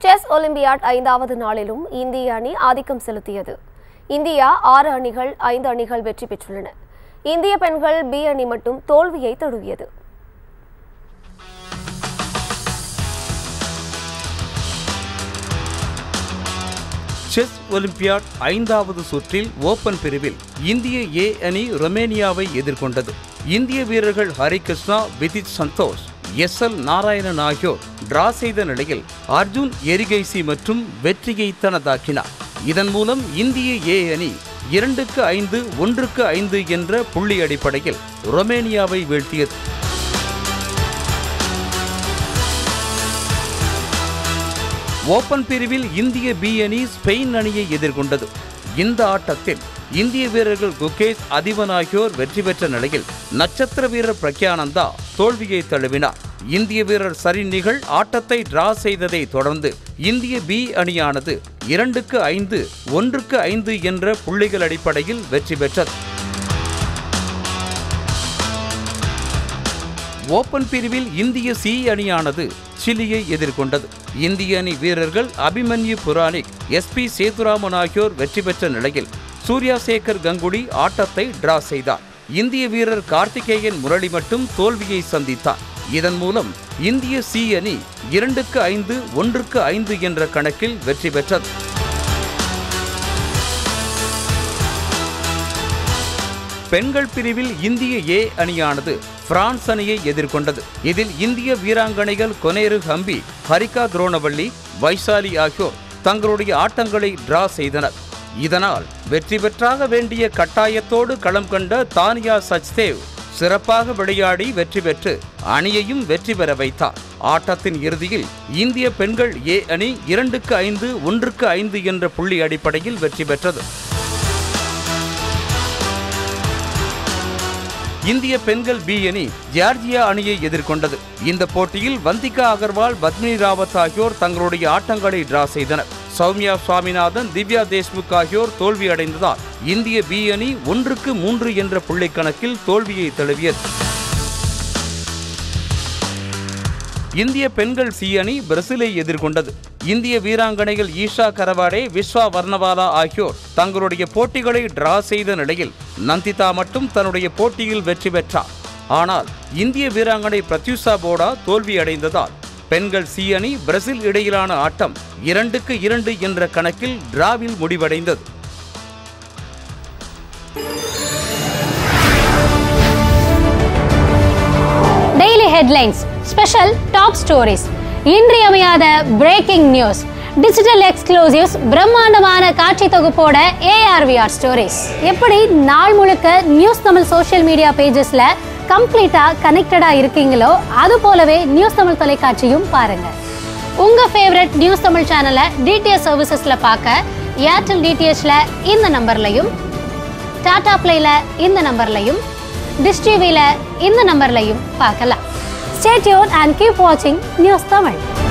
chess olympiad ஐந்தாவது நாளிலும் இந்திய அணி ஆதிக்கம் செலுத்தியது இந்தியா ஆறு அணிகள் ஐந்து அணிகள் வெற்றி பெற்றுள்ளன இந்திய பெண்கள் பி அணி மட்டும் தோல்வியை தழுவியது செஸ் ஒலிம்பியாட் ஐந்தாவது சுற்றில் ஓபன் பிரிவில் இந்திய ஏ அணி ரொமேனியாவை எதிர்கொண்டது இந்திய வீரர்கள் ஹரிகிருஷ்ணா விதித் சந்தோஷ் எஸ் எல் நாராயணன் ஆகியோர் டிரா செய்த நிலையில் அர்ஜுன் எரிகைசி மற்றும் வெற்றியை தனதாக்கினார் இதன் மூலம் இந்திய ஏ அணி இரண்டுக்கு ஐந்து ஒன்றுக்கு ஐந்து என்ற புள்ளி அடிப்படையில் ரொமேனியாவை வீழ்த்தியது ஓபன் பிரிவில் இந்திய பி அணி ஸ்பெயின் அணியை எதிர்கொண்டது இந்த ஆட்டத்தில் இந்திய வீரர்கள் குகேஷ் அதிபன் ஆகியோர் வெற்றி பெற்ற நிலையில் நட்சத்திர வீரர் பிரக்யானந்தா தோல்வியை தழுவினார் இந்திய வீரர் சரிநிகள் ஆட்டத்தை டிரா செய்ததை தொடர்ந்து இந்திய பி அணியானது இரண்டுக்கு ஐந்து ஒன்றுக்கு ஐந்து என்ற புள்ளிகள் அடிப்படையில் வெற்றி பெற்றது ஓபன் பிரிவில் இந்திய சி அணியானது சிலியை எதிர்கொண்டது இந்திய அணி வீரர்கள் அபிமன்யு புராணிக் எஸ் பி சேதுராமன் ஆகியோர் வெற்றி பெற்ற நிலையில் சூர்யா சேகர் கங்குலி ஆட்டத்தை டிரா செய்தார் இந்திய வீரர் கார்த்திகேயன் முரளி மட்டும் தோல்வியை சந்தித்தார் இதன் மூலம் இந்திய சி அணி இரண்டுக்கு ஐந்து ஒன்றுக்கு ஐந்து என்ற கணக்கில் வெற்றி பெற்றது பெண்கள் பிரிவில் இந்திய ஏ அணியானது பிரான்ஸ் அணியை எதிர்கொண்டது இதில் இந்திய வீராங்கனைகள் கொனேரு ஹம்பி ஹரிகா துரோணவள்ளி வைசாலி ஆகியோர் தங்களுடைய ஆட்டங்களை டிரா செய்தனர் இதனால் வெற்றி பெற்றாக வேண்டிய கட்டாயத்தோடு களம் கண்ட தானியா சச்தேவ் சிறப்பாக விளையாடி வெற்றி பெற்று அணியையும் வெற்றி பெற வைத்தார் ஆட்டத்தின் இறுதியில் இந்திய பெண்கள் ஏ அணி இரண்டுக்கு ஐந்து ஒன்றுக்கு ஐந்து என்ற புள்ளி அடிப்படையில் வெற்றி பெற்றது இந்திய பெண்கள் பி அணி ஜார்ஜியா அணியை எதிர்கொண்டது இந்த போட்டியில் வந்திகா அகர்வால் பத்மினி ராவத் ஆகியோர் தங்களுடைய ஆட்டங்களை டிரா செய்தனர் சௌமியா சுவாமிநாதன் திவ்யா தேஷ்முக் ஆகியோர் தோல்வி அடைந்ததால் இந்திய பி அணி ஒன்றுக்கு மூன்று என்ற புள்ளி கணக்கில் தோல்வியை தழுவியது இந்திய பெண்கள் சி அணி பிரேசிலை எதிர்கொண்டது இந்திய வீராங்கனைகள் ஈஷா கரவாடே விஸ்வா வர்ணவாலா ஆகியோர் தங்களுடைய போட்டிகளை டிரா செய்த நிலையில் நந்திதா மட்டும் தன்னுடைய போட்டியில் வெற்றி பெற்றார் ஆனால் இந்திய வீராங்கனை பிரத்யூஷா போடா தோல்வி அடைந்ததால் பெண்கள் சி அணி பிரேசில் இடையிலான ஆட்டம் இரண்டுக்கு இரண்டு என்ற கணக்கில் டிராவில் முடிவடைந்தது daily headlines special top stories இன்றியமையாத பிரேக்கிங் நியூஸ் டிஜிட்டல் எக்ஸ்க்ளூசிவ்ஸ் பிரம்மாண்டமான காட்சி தொகுப்போட ஏஆர்விஆர் ஸ்டோரிஸ் எப்படி நாள் முழுக்க நியூஸ் தமிழ் சோஷியல் மீடியா பேஜஸ்ல கம்ப்ளீட்டா கனெக்டடா இருக்கீங்களோ அது போலவே நியூஸ் தமிழ் தொலைக்காட்சியும் பாருங்க உங்க ஃபேவரட் நியூஸ் தமிழ் சேனலை டிடிஎச் சர்வீசஸ்ல பார்க்க ஏர்டெல் டிடிஎச்ல இந்த நம்பர்லையும் டாடா பிளேல இந்த நம்பர்லையும் டிஷ் டிவில இந்த நம்பர்லையும் பார்க்கலாம் ஸ்டே டியூன் அண்ட் கீப் வாட்சிங் நியூஸ் தமிழ்